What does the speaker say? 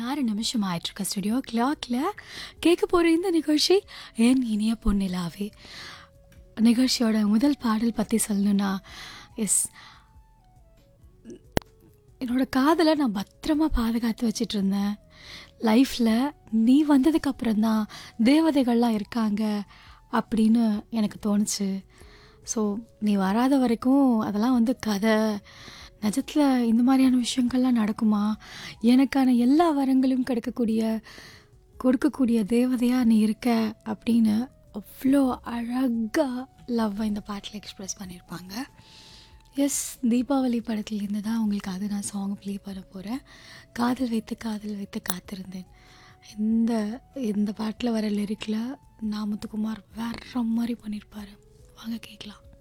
பதினாறு நிமிஷம் ஆயிட்டிருக்க ஸ்டுடியோ கிளாக்ல கேட்க போகிற இந்த நிகழ்ச்சி என் இனிய பொன்னிலாவே நிகழ்ச்சியோட முதல் பாடல் பற்றி சொல்லணும்னா எஸ் என்னோட காதலை நான் பத்திரமா பாதுகாத்து வச்சிட்டு இருந்தேன் லைஃப்பில் நீ வந்ததுக்கு அப்புறம்தான் தேவதைகள்லாம் இருக்காங்க அப்படின்னு எனக்கு தோணுச்சு ஸோ நீ வராத வரைக்கும் அதெல்லாம் வந்து கதை நிஜத்தில் இந்த மாதிரியான விஷயங்கள்லாம் நடக்குமா எனக்கான எல்லா வரங்களும் கிடைக்கக்கூடிய கொடுக்கக்கூடிய தேவதையாக நீ இருக்க அப்படின்னு அவ்வளோ அழகாக லவ்வை இந்த பாட்டில் எக்ஸ்ப்ரெஸ் பண்ணியிருப்பாங்க எஸ் தீபாவளி படத்துலேருந்து தான் உங்களுக்காக நான் சாங் ப்ளே பண்ண போகிறேன் காதல் வைத்து காதல் வைத்து காத்திருந்தேன் இந்த இந்த பாட்டில் வர லிரிக்கில் நாமத்துக்குமார் வேற மாதிரி பண்ணியிருப்பாரு வாங்க கேட்கலாம்